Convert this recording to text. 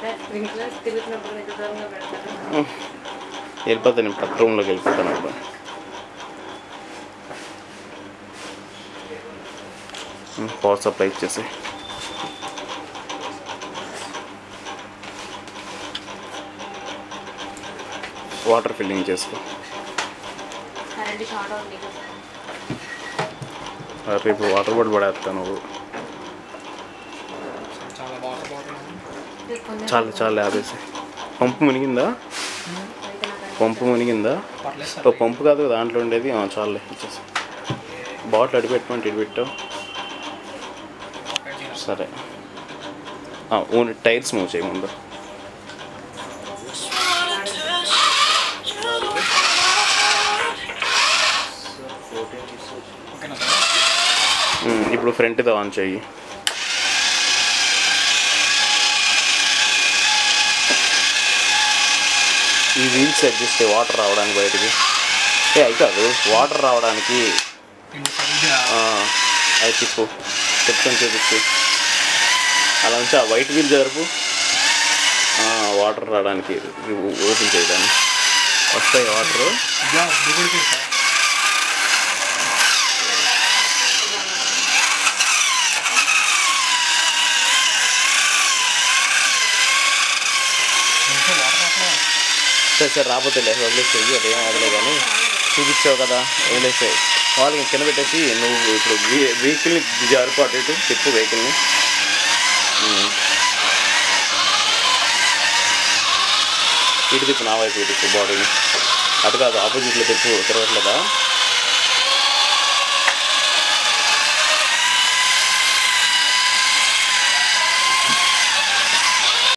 Sprinklers తిరుగుతున్నప్పుడు ఎంత దూరంగా పెడతారు వెళ్ళిపోతాను నేను పక్క రూమ్లోకి వెళ్ళిపోతాను అప్పుడు పవర్ సప్లై ఇచ్చేసి వాటర్ ఫిల్లింగ్ చేసుకో కరెంట్ షార్ట్ అవుతుంది ఆ, రేపు వాటర్ బాటిల్ పడేస్తాను నువ్వు చాలా వాటర్ బాటిల్ కొంచెం చాలు చాలు ఆపేసి పంపు మునిగిందా అయితే నాకు పంపు మునిగిందా పర్లేదు ఓ పంపు కాదు దాంట్లో ఉండేది ఆ, చాలులే ఇచ్చేసి బాటిల్ అడి పెట్టమంటే ఇటు పెట్టావు సరే ఓన్లీ టైర్స్ మూవ్ చేయి ముందు ఓకేనా సార్ ఉమ్, ఇప్పుడు ఫ్రంట్ ఆన్ చెయ్యి ఈ వీల్స్ అడ్జస్ట్ చేయి వాటర్ రావడానికి బయటికి ఏ అయి కాదు వాటర్ రావడానికి రెండు సరిగ్గా ఆ, అవి తిప్పు చెప్తాను చూపించు అలా ఉంచి ఆ వైట్ వీల్ జరుపు ఆ, వాటర్ రావడానికి ఇది ఓపెన్ చేయడానికి వస్తాయి వాటర్ ఇదిగో దిగుడికి సార్ ఇంకా వాటర్ రావట్లే సరే సరే రాకపోతే లేదు వదిలేసేయి అదేం వదిలే కానీ చూపించావు కదా వదిలేసాయి వాళ్ళకి కింద పెట్టేసి నువ్వు ఇప్పుడు వెహికల్ని జరుపు అటు ఇటు తిప్పు వెహికల్ని ఉమ్. ఇటు తిప్పు నా వైపు ఇటు తిప్పు బాడీని అటు కాదు ఆపోజిట్లో తిప్పు తిరగట్లేదా